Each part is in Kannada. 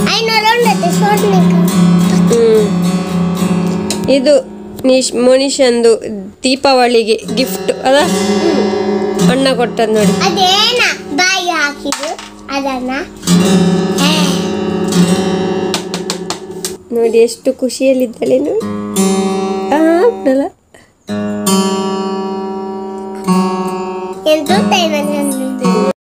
ಐನೂರು ಸೋಡ್ಲಿಕ್ಕೆ ಹ್ಮ್ ಇದು ನಿಶ್ ಮನುಷ್ಯಂದು ದೀಪಾವಳಿಗೆ ಗಿಫ್ಟ್ ಅದ ಅಣ್ಣ ಕೊಟ್ಟದ್ ನೋಡಿ ಅದೇನ ಬಾಯಿ ಹಾಕಿದ್ರು ಅದನ್ನ ಏ, ನೋಡಿ ಎಷ್ಟು ಖುಷಿಯಲ್ಲಿದ್ದಾಳೆ ನೋಡಿ ಆ, ಬಿಡಲ್ಲ. ಎಂತ ಏನಂದ್ರೆ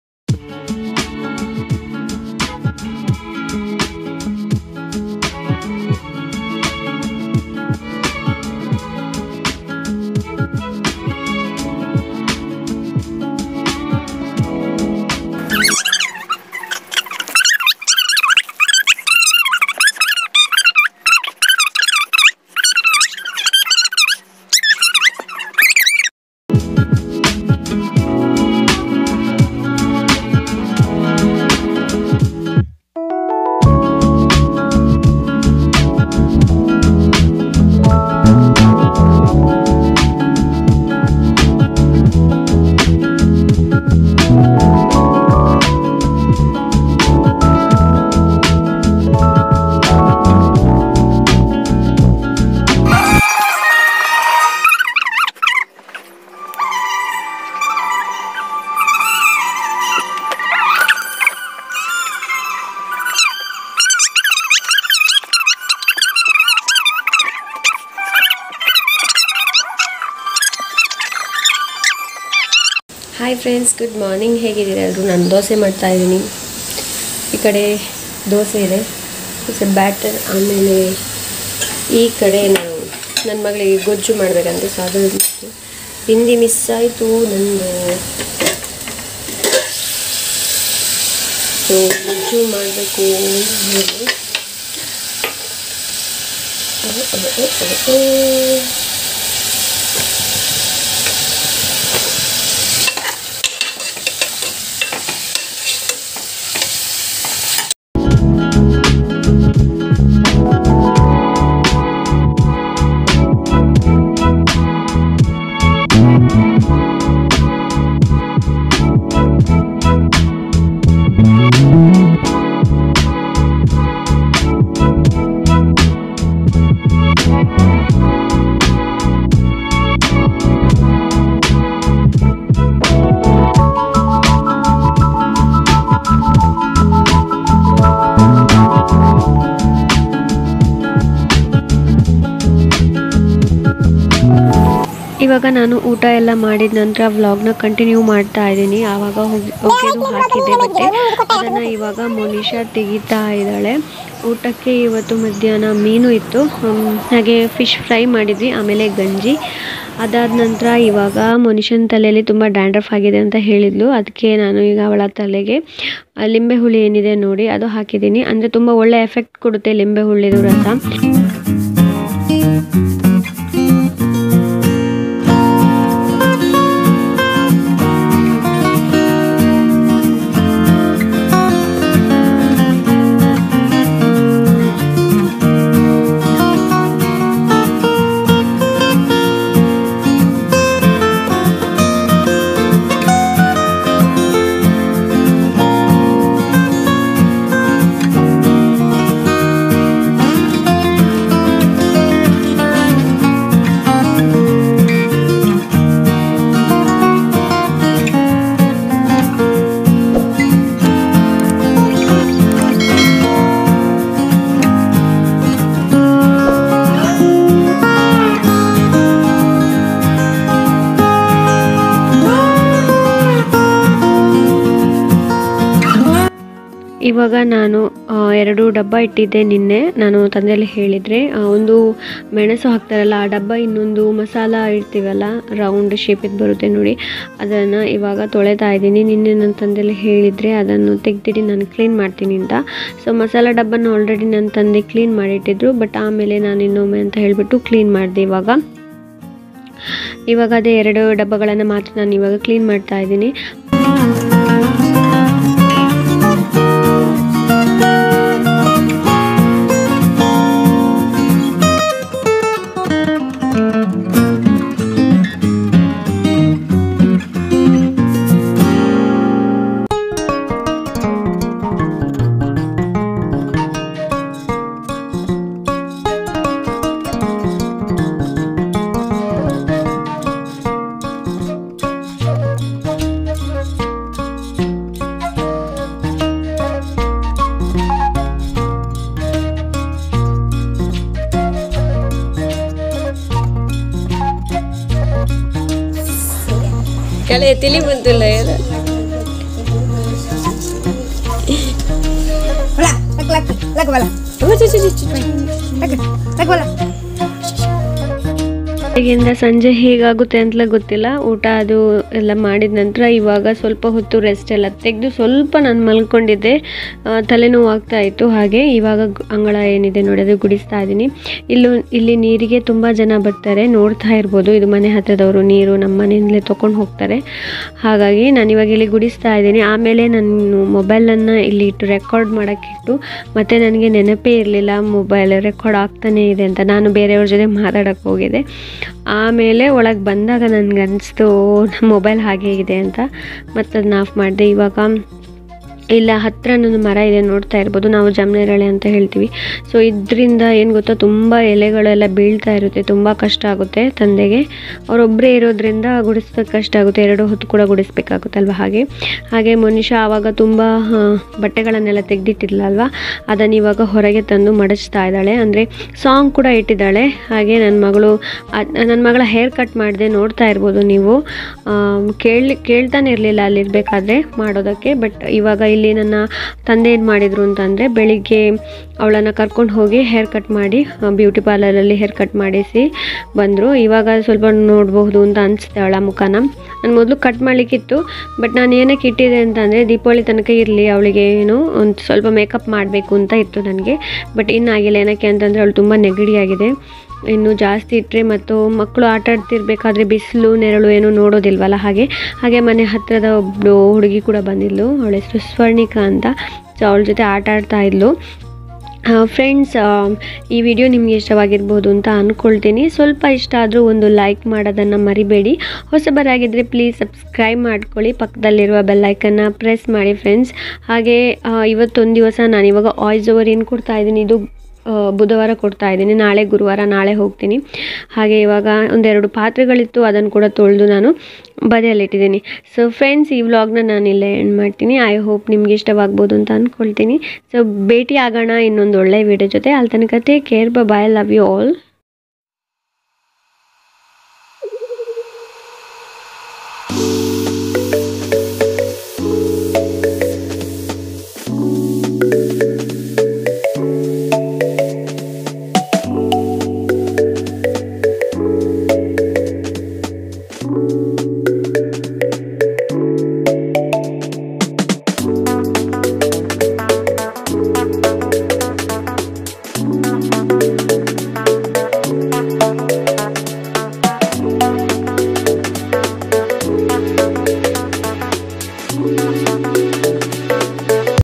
ಹಾಯ್ ಫ್ರೆಂಡ್ಸ್ ಗುಡ್ ಮಾರ್ನಿಂಗ್ ಹೇಗಿದ್ದೀರಾ ಎಲ್ಲರೂ ನಾನು ದೋಸೆ ಮಾಡ್ತಾ ಇದ್ದೀನಿ ಈ ಕಡೆ ದೋಸೆ ಇದೆ ಬ್ಯಾಟರ್ ಆಮೇಲೆ ಈ ಕಡೆ ನಾನು ನನ್ನ ಮಗಳಿಗೆ ಗೊಜ್ಜು ಮಾಡಬೇಕಂತ ಸೊ ಅದು ಹಿಂದಿ ಮಿಸ್ ಆಯಿತು ನಂದು ಸೊ ಗೊಜ್ಜು ಮಾಡಬೇಕು ಇವಾಗ ನಾನು ಊಟ ಎಲ್ಲ ಮಾಡಿದ ನಂತರ ವ್ಲಾಗ್ನ ಕಂಟಿನ್ಯೂ ಮಾಡ್ತಾ ಇದ್ದೀನಿ ಆವಾಗ ಹೋಗಿ ಒಗೆದು ಹಾಕಿದ್ದೆ ಬಟ್ಟೆ ಅದನ್ನು ಇವಾಗ ಮೋನಿಶಾ ತೆಗಿತಾ ಇದ್ದಾಳೆ ಊಟಕ್ಕೆ ಇವತ್ತು ಮಧ್ಯಾಹ್ನ ಮೀನು ಇತ್ತು ಹ್ಮ್, ಹಾಗೆ ಫಿಶ್ ಫ್ರೈ ಮಾಡಿದ್ವಿ ಆಮೇಲೆ ಗಂಜಿ ಅದಾದ ನಂತರ ಇವಾಗ ಮನುಷ್ಯನ ತಲೆಯಲ್ಲಿ ತುಂಬ ಡ್ಯಾಂಡ್ರಫ್ ಆಗಿದೆ ಅಂತ ಹೇಳಿದ್ಲು ಅದಕ್ಕೆ ನಾನು ಈಗ ಅವಳ ತಲೆಗೆ ಆ, ಲಿಂಬೆ ಹುಳಿ ಏನಿದೆ ನೋಡಿ ಅದು ಹಾಕಿದ್ದೀನಿ ಅಂದರೆ ತುಂಬ ಒಳ್ಳೆ ಎಫೆಕ್ಟ್ ಕೊಡುತ್ತೆ ಲಿಂಬೆ ಹುಳಿದು ರಸ ಇವಾಗ ನಾನು ಆ, ಎರಡು ಡಬ್ಬ ಇಟ್ಟಿದ್ದೆ ನಿನ್ನೆ ನಾನು ತಂದೆಯಲ್ಲಿ ಹೇಳಿದರೆ ಒಂದು ಮೆಣಸು ಹಾಕ್ತಾರಲ್ಲ ಆ ಡಬ್ಬ ಇನ್ನೊಂದು ಮಸಾಲ ಇಡ್ತೀವಲ್ಲ ರೌಂಡ್ ಶೇಪಿದ್ದು ಬರುತ್ತೆ ನೋಡಿ ಅದನ್ನು ಇವಾಗ ತೊಳೆತಾ ಇದ್ದೀನಿ ನಿನ್ನೆ ನನ್ನ ತಂದೆಯಲ್ಲಿ ಹೇಳಿದರೆ ಅದನ್ನು ತೆಗ್ದಿಡಿ ನಾನು ಕ್ಲೀನ್ ಮಾಡ್ತೀನಿ ಅಂತ ಸೊ ಮಸಾಲ ಡಬ್ಬನ ಆಲ್ರೆಡಿ ನನ್ನ ತಂದೆ ಕ್ಲೀನ್ ಮಾಡಿಟ್ಟಿದ್ರು ಬಟ್ ಆಮೇಲೆ ನಾನು ಇನ್ನೊಮ್ಮೆ ಅಂತ ಹೇಳಿಬಿಟ್ಟು ಕ್ಲೀನ್ ಮಾಡಿದೆ ಇವಾಗ ಇವಾಗ ಅದೇ ಎರಡು ಡಬ್ಬಗಳನ್ನು ಮಾತ್ರ ನಾನು ಇವಾಗ ಕ್ಲೀನ್ ಮಾಡ್ತಾ ಇದ್ದೀನಿ ಕಳೆ ತಿಳಿ ಬಂತಿಲ್ಲ ಏನು Hola, lak lak lak bala. Lak lak bala. ಬೆಳಗ್ಗೆಯಿಂದ ಸಂಜೆ ಹೇಗಾಗುತ್ತೆ ಅಂತಲೇ ಗೊತ್ತಿಲ್ಲ ಊಟ ಅದು ಎಲ್ಲ ಮಾಡಿದ ನಂತರ ಇವಾಗ ಸ್ವಲ್ಪ ಹೊತ್ತು ರೆಸ್ಟ್ ಎಲ್ಲ ತೆಗೆದು ಸ್ವಲ್ಪ ನಾನು ಮಲ್ಕೊಂಡಿದ್ದೆ ಆ, ತಲೆನೋವು ಆಗ್ತಾ ಇತ್ತು ಹಾಗೆ ಇವಾಗ ಗ್- ಅಂಗಳ ಏನಿದೆ ನೋಡಿ ಅದು ಗುಡಿಸ್ತಾ ಇದ್ದೀನಿ ಇಲ್ಲೂ ಇಲ್ಲಿ ನೀರಿಗೆ ತುಂಬ ಜನ ಬರ್ತಾರೆ ನೋಡ್ತಾ ಇರ್ಬೋದು ಇದು ಮನೆ ಹತ್ರದವರು ನೀರು ನಮ್ಮ ಮನೆಯಿಂದಲೇ ತೊಗೊಂಡು ಹೋಗ್ತಾರೆ ಹಾಗಾಗಿ ನಾನು ಇವಾಗ ಇಲ್ಲಿ ಗುಡಿಸ್ತಾ ಇದ್ದೀನಿ ಆಮೇಲೆ ನಾನು ಮೊಬೈಲನ್ನು ಇಲ್ಲಿ ಇಟ್ಟು ರೆಕಾರ್ಡ್ ಮಾಡೋಕ್ಕಿಟ್ಟು ಮತ್ತು ನನಗೆ ನೆನಪೇ ಇರಲಿಲ್ಲ ಮೊಬೈಲ್ ರೆಕಾರ್ಡ್ ಆಗ್ತಾನೇ ಇದೆ ಅಂತ ನಾನು ಬೇರೆಯವ್ರ ಜೊತೆ ಮಾತಾಡೋಕ್ಕೆ ಹೋಗಿದ್ದೆ ಆಮೇಲೆ ಒಳಗೆ ಬಂದಾಗ ನನಗೆ ಅನಿಸ್ತು ನಮ್ಮ ಮೊಬೈಲ್ ಹಾಗೆ ಇದೆ ಅಂತ ಮತ್ತು ಅದನ್ನ ಆಫ್ ಮಾಡಿದೆ ಇವಾಗ ಇಲ್ಲ ಹತ್ರ ಒಂದು ಮರ ಇದೆ ನೋಡ್ತಾ ಇರ್ಬೋದು ನಾವು ಜಮನೆರಳೆ ಅಂತ ಹೇಳ್ತೀವಿ ಸೊ ಇದರಿಂದ ಏನು ಗೊತ್ತಾ ತುಂಬ ಎಲೆಗಳೆಲ್ಲ ಬೀಳ್ತಾ ಇರುತ್ತೆ ತುಂಬ ಕಷ್ಟ ಆಗುತ್ತೆ ತಂದೆಗೆ ಅವರೊಬ್ಬರೇ ಇರೋದ್ರಿಂದ ಗುಡಿಸೋದಕ್ಕೆ ಕಷ್ಟ ಆಗುತ್ತೆ ಎರಡು ಹೊತ್ತು ಕೂಡ ಗುಡಿಸ್ಬೇಕಾಗುತ್ತಲ್ವ ಹಾಗೆ ಹಾಗೆ ಮನುಷ್ಯ ಆವಾಗ ತುಂಬ ಆ, ಬಟ್ಟೆಗಳನ್ನೆಲ್ಲ ತೆಗೆದಿಟ್ಟಿಲ್ಲ ಅಲ್ವಾ ಅದನ್ನು ಇವಾಗ ಹೊರಗೆ ತಂದು ಮಡಚ್ತಾ ಇದ್ದಾಳೆ ಅಂದರೆ ಸಾಂಗ್ ಕೂಡ ಇಟ್ಟಿದ್ದಾಳೆ ಹಾಗೆ ನನ್ನ ಮಗಳು ನನ್ನ ಮಗಳ ಹೇರ್ ಕಟ್ ಮಾಡಿದೆ ನೋಡ್ತಾ ಇರ್ಬೋದು ನೀವು ಆಮ್, ಕೇಳಿ ಕೇಳ್ತಾನೆ ಇರಲಿಲ್ಲ ಅಲ್ಲಿರ್ಬೇಕಾದ್ರೆ ಮಾಡೋದಕ್ಕೆ ಬಟ್ ಇವಾಗ ಇಲ್ಲಿ ನನ್ನ ತಂದೆ ಏನು ಮಾಡಿದರು ಅಂತಂದರೆ ಬೆಳಿಗ್ಗೆ ಅವಳನ್ನು ಕರ್ಕೊಂಡು ಹೋಗಿ ಹೇರ್ ಕಟ್ ಮಾಡಿ ಬ್ಯೂಟಿ ಪಾರ್ಲರಲ್ಲಿ ಹೇರ್ ಕಟ್ ಮಾಡಿಸಿ ಬಂದರು ಇವಾಗ ಸ್ವಲ್ಪ ನೋಡಬಹುದು ಅಂತ ಅನಿಸುತ್ತೆ ಅವಳ ಮುಖನ ನಾನು ಮೊದಲು ಕಟ್ ಮಾಡಲಿಕ್ಕಿತ್ತು ಬಟ್ ನಾನು ಏನಕ್ಕೆ ಇಟ್ಟಿದೆ ಅಂತಂದರೆ ದೀಪಾವಳಿ ತನಕ ಇರಲಿ ಅವಳಿಗೆ ಏನು ಒಂದು ಸ್ವಲ್ಪ ಮೇಕಪ್ ಮಾಡಬೇಕು ಅಂತ ಇತ್ತು ನನಗೆ ಬಟ್ ಇನ್ನಾಗಿಲ್ಲ ಏನಕ್ಕೆ ಅಂತಂದರೆ ಅವಳು ತುಂಬ ನೆಗಡಿಯಾಗಿದೆ ಇನ್ನು ಜಾಸ್ತಿ ಇಟ್ಟರೆ ಮತ್ತು ಮಕ್ಕಳು ಆಟ ಆಡ್ತಿರ್ಬೇಕಾದ್ರೆ ಬಿಸಿಲು ನೆರಳು ಏನು ನೋಡೋದಿಲ್ವಲ್ಲ ಹಾಗೆ ಹಾಗೆ ಮನೆ ಹತ್ತಿರದ ಒಬ್ಬಳು ಹುಡುಗಿ ಕೂಡ ಬಂದಿದ್ಲು ಅವಳ ಹೆಸರು ಸ್ವರ್ಣಿಕಾ ಅಂತ ಸೊ ಅವಳ ಜೊತೆ ಆಟ ಆಡ್ತಾ ಇದ್ಲು ಫ್ರೆಂಡ್ಸ್ ಈ ವಿಡಿಯೋ ನಿಮಗೆ ಇಷ್ಟವಾಗಿರ್ಬೋದು ಅಂತ ಅಂದ್ಕೊಳ್ತೀನಿ ಸ್ವಲ್ಪ ಇಷ್ಟ ಆದರೂ ಒಂದು ಲೈಕ್ ಮಾಡೋದನ್ನು ಮರಿಬೇಡಿ ಹೊಸಬರಾಗಿದ್ದರೆ ಪ್ಲೀಸ್ ಸಬ್ಸ್ಕ್ರೈಬ್ ಮಾಡ್ಕೊಳ್ಳಿ ಪಕ್ಕದಲ್ಲಿರುವ ಬೆಲ್ಲೈಕನ್ನ ಪ್ರೆಸ್ ಮಾಡಿ ಫ್ರೆಂಡ್ಸ್ ಹಾಗೆ ಆ, ಇವತ್ತೊಂದು ದಿವಸ ನಾನು ಇವಾಗ ವಾಯ್ಸ್ ಓವರ್ ಏನು ಕೊಡ್ತಾ ಇದ್ದೀನಿ ಇದು ಆ, ಬುಧವಾರ ಕೊಡ್ತಾ ಇದ್ದೀನಿ ನಾಳೆ ಗುರುವಾರ ನಾಳೆ ಹೋಗ್ತೀನಿ ಹಾಗೆ ಇವಾಗ ಒಂದೆರಡು ಪಾತ್ರೆಗಳಿತ್ತು ಅದನ್ನು ಕೂಡ ತೊಳೆದು ನಾನು ಬದಿಯಲ್ಲಿಟ್ಟಿದ್ದೀನಿ ಸೊ ಫ್ರೆಂಡ್ಸ್ ಈ ವ್ಲಾಗ್ನ ನಾನು ಇಲ್ಲೇ ಎಂಡ್ ಮಾಡ್ತೀನಿ ಐ ಹೋಪ್ ನಿಮ್ಗೆ ಇಷ್ಟವಾಗ್ಬೋದು ಅಂತ ಅಂದ್ಕೊಳ್ತೀನಿ ಸೊ ಭೇಟಿ ಆಗೋಣ ಇನ್ನೊಂದು ಒಳ್ಳೆ ವಿಡಿಯೋ ಜೊತೆ ಅಲ್ಲಿ ತನಕ take care bye love you all